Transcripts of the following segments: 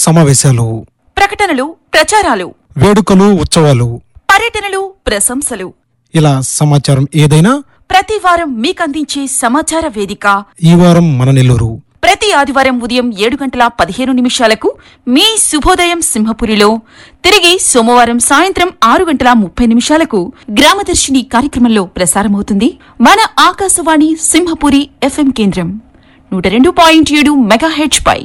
సమావేశాలు ప్రకటనలు ప్రచారాలు వేడుకలు ఉత్సవాలు పర్యటనలు ప్రశంసలు ఇలా సమాచారం ఏదైనా ప్రతి వారం మీకందించే సమాచార వేదిక ఈ వారం మన నెల్లూరు ప్రతి ఆదివారం ఉదయం ఏడు గంటల పదిహేను నిమిషాలకు మీ శుభోదయం సింహపురిలో తిరిగి సోమవారం సాయంత్రం ఆరు గంటల ముప్పై నిమిషాలకు గ్రామదర్శిని కార్యక్రమంలో ప్రసారమవుతుంది మన ఆకాశవాణి సింహపురి ఎఫ్ఎం కేంద్రం నూట రెండు పాయింట్ ఏడు మెగాహెచ్ పై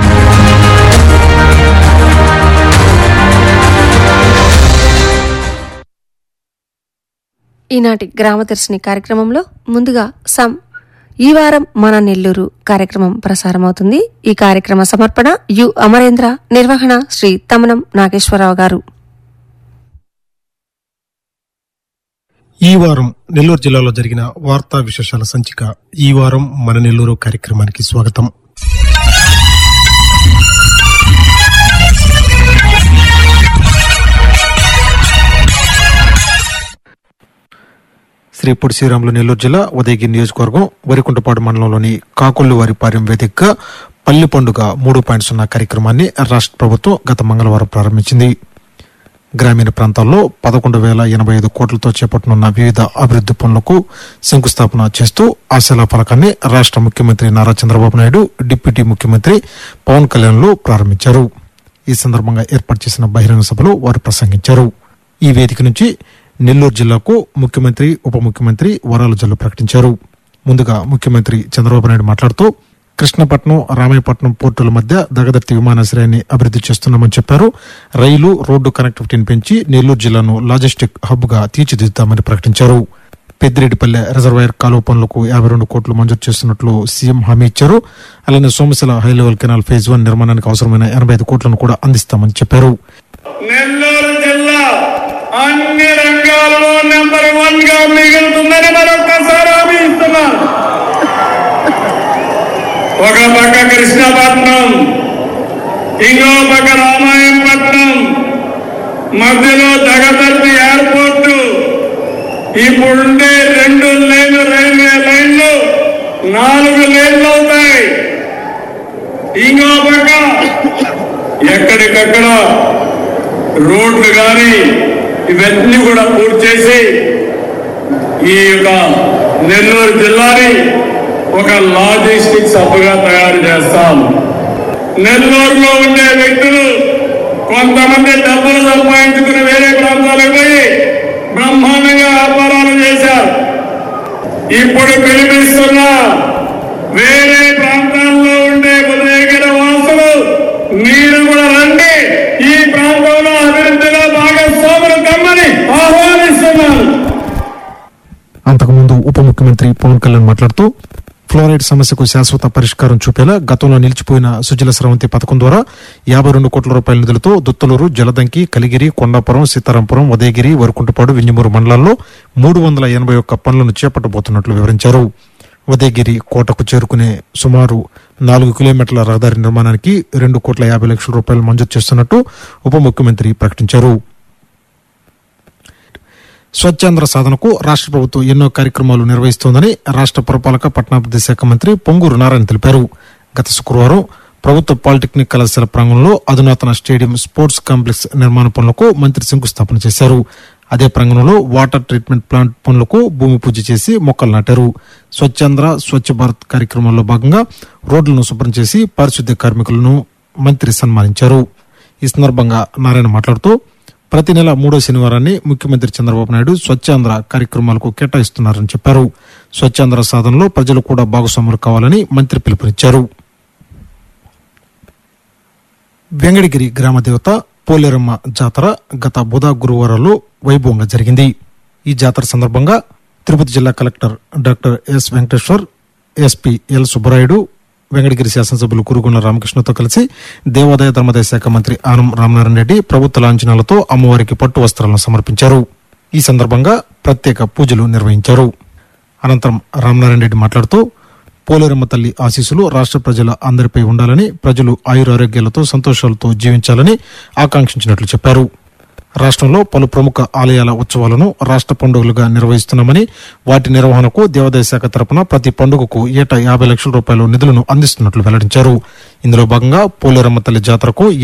ఈనాటి గ్రామదర్శిని కార్యక్రమంలో ముందుగా సం ఈ వారం మన నెల్లూరు కార్యక్రమం ప్రసారమవుతుంది ఈ కార్యక్రమ సమర్పణ యు అమరేంద్ర నిర్వహణ శ్రీ తమనం నాగేశ్వరరావు గారు ఈ వారం నెల్లూరు జిల్లాలో జరిగిన వార్తా విశేషాల సంచిక ఈ వారం మన నెల్లూరు కార్యక్రమానికి స్వాగతం శ్రీ పొడి శ్రీరాములు నెల్లూరు జిల్లా ఉదయగిరి నియోజకవర్గం వరికుంటపాడు మండలంలోని కాకొల్లు వారిపాలెం వేదికగా పల్లి పండుగ మూడు పాయింట్ సున్నా కార్యక్రమాన్ని రాష్ట్ర ప్రభుత్వం గత మంగళవారం ప్రారంభించింది గ్రామీణ ప్రాంతాల్లో పదకొండు వేల ఎనభై ఐదు కోట్లతో చేపట్టనున్న వివిధ అభివృద్ది పనులకు శంకుస్థాపన చేస్తూ ఆశల ఫలకాన్ని రాష్ట్ర ముఖ్యమంత్రి నారా చంద్రబాబు నాయుడు డిప్యూటీ ముఖ్యమంత్రి పవన్ కళ్యాణ్లు ప్రారంభించారు ఈ సందర్భంగా ఏర్పాటు చేసిన బహిరంగ సభలో వారు ప్రసంగించారు ఈ వేదిక నుంచి నెల్లూరు జిల్లాకు ముఖ్యమంత్రి ఉప ముఖ్యమంత్రి వరాల జల్లు ప్రకటించారు ముందుగా ముఖ్యమంత్రి చంద్రబాబు నాయుడు మాట్లాడుతూ కృష్ణపట్నం రామాయపట్నం పోర్టుల మధ్య దగదర్తి విమానాశ్రయాన్ని అభివృద్ధి చేస్తున్నామని చెప్పారు రైలు రోడ్డు కనెక్టివిటీని పెంచి నెల్లూరు జిల్లాను లాజిస్టిక్ హబ్ గా తీర్చిదిద్దామని ప్రకటించారు పెద్దిరెడ్డిపల్లె రిజర్వాయర్ కాలువ పనులకు యాభై రెండు కోట్లు మంజూరు చేస్తున్నట్లు సీఎం హామీ ఇచ్చారు అలానే Somasila high level canal phase one నిర్మాణానికి అవసరమైన ఎనభై ఐదు కోట్లను కూడా అందిస్తామని చెప్పారు నెల్లూరు జిల్లా అన్ని రంగాల్లో నెంబర్ వన్ గా మిగులుతుందని మరొక్కసారి హామీ ఇస్తున్నాను ఒక పక్క కృష్ణపట్నం ఇంకో పక్క రామాయణపట్నం మధ్యలో దగదర్తి ఎయిర్పోర్టు ఇప్పుడుండే రెండు లేన్లు రైల్వే లైన్లు నాలుగు లేన్లు అవుతాయి ఇంకో పక్క ఎక్కడికక్కడ రోడ్లు కానీ ఇవన్నీ కూడా పూర్తి చేసి ఈ యొక్క నెల్లూరు జిల్లాని ఒక లాజిస్టిక్స్ హబ్గా తయారు చేస్తాం నెల్లూరులో ఉండే వ్యక్తులు కొంతమంది డబ్బులు సంపాదించుకుని వేరే ప్రాంతాలకు పోయి బ్రహ్మాండంగా వ్యాపారాలు చేశారు ఇప్పుడు పిలిపిస్తున్న వేరే ప్రాంతాల్లో ఉండే ఉదయగిరి వాసులు మీరు కూడా రండి ఈ ప్రాంతంలో అభివృద్ధిలో భాగస్వాములు కమ్మని ఆహ్వానిస్తున్నాను అంతకుముందు ఉప ముఖ్యమంత్రి పవన్ కళ్యాణ్ మాట్లాడుతూ ఫ్లోరైడ్ సమస్యకు శాశ్వత పరిష్కారం చూపేలా గతంలో నిలిచిపోయిన సుజల స్రవంతి పథకం ద్వారా యాభై రెండు కోట్ల రూపాయల నిధులతో దుత్తలూరు జలదంకి కలిగిరి కొండాపురం సీతారాంపురం ఉదయగిరి వరకుంటపాడు వింజమూరు మండలాల్లో మూడు వందల ఎనభై ఒక్క పనులను చేపట్టబోతున్నట్లు వివరించారు ఉదయగిరి కోటకు చేరుకునే సుమారు నాలుగు కిలోమీటర్ల రహదారి నిర్మాణానికి రెండు కోట్ల యాభై లక్షల రూపాయలు మంజూరు చేస్తున్నట్టు ఉప ముఖ్యమంత్రి ప్రకటించారు స్వచ్ఛాంధ్ర సాధనకు రాష్ట్ర ప్రభుత్వం ఎన్నో కార్యక్రమాలు నిర్వహిస్తోందని రాష్ట్ర పురపాలక పట్టణాభివృద్ధి శాఖ మంత్రి పొంగూరు నారాయణ తెలిపారు గత శుక్రవారం ప్రభుత్వ పాలిటెక్నిక్ కళాశాల ప్రాంగణంలో అధునాతన స్టేడియం స్పోర్ట్స్ కాంప్లెక్స్ నిర్మాణ పనులకు మంత్రి శంకుస్థాపన చేశారు అదే ప్రాంగణంలో వాటర్ ట్రీట్మెంట్ ప్లాంట్ పనులకు భూమి పూజ చేసి మొక్కలు నాటారు స్వచ్ఛాంధ్ర స్వచ్ఛ భారత్ కార్యక్రమంలో భాగంగా రోడ్లను శుభ్రం చేసి పారిశుద్ధ్య కార్మికులను మంత్రి సన్మానించారు ఈ సందర్భంగా నారాయణ మాట్లాడుతూ ప్రతి నెల మూడో శనివారాన్ని ముఖ్యమంత్రి చంద్రబాబు నాయుడు స్వచ్ఛాంధ్ర కార్యక్రమాలకు కేటాయిస్తున్నారని చెప్పారు స్వచ్ఛాంధ్ర సాధనలో ప్రజలు కూడా భాగస్వాములు కావాలని మంత్రి పిలుపునిచ్చారు వెంగడగిరి గ్రామ దేవత పోలేరమ్మ జాతర గత బుధ గురువారాల్లో వైభవంగా జరిగింది ఈ జాతర సందర్భంగా తిరుపతి జిల్లా collector doctor S Venkateshwar SP L Subbarayudu Venkatagiri శాసనసభ్యులు కురుగుండ్ల రామకృష్ణతో కలిసి దేవాదాయ ధర్మదాయ శాఖ మంత్రి ఆనం రామనారాయణ రెడ్డి ప్రభుత్వ లాంఛనాలతో అమ్మవారికి పట్టు వస్త్రాలను సమర్పించారు ఈ సందర్భంగా ప్రత్యేక పూజలు నిర్వహించారు అనంతరం రామనారాయణ రెడ్డి మాట్లాడుతూ పోలేరమ్మ తల్లి ఆశీస్సులు రాష్ట్ర ప్రజల అందరిపై ఉండాలని ప్రజలు ఆయురారోగ్యాలతో సంతోషాలతో జీవించాలని ఆకాంక్షించినట్లు చెప్పారు రాష్ట్రంలో పలు ప్రముఖ ఆలయాల ఉత్సవాలను రాష్ట్ర పండుగలుగా నిర్వహిస్తున్నామని వాటి నిర్వహణకు దేవాదాయ శాఖ తరపున ప్రతి పండుగకు ఏటా యాభై లక్షల రూపాయల నిధులను అందిస్తున్నట్లు వెల్లడించారు ఇందులో భాగంగా పోలేరమ్మ తల్లి జాతరకు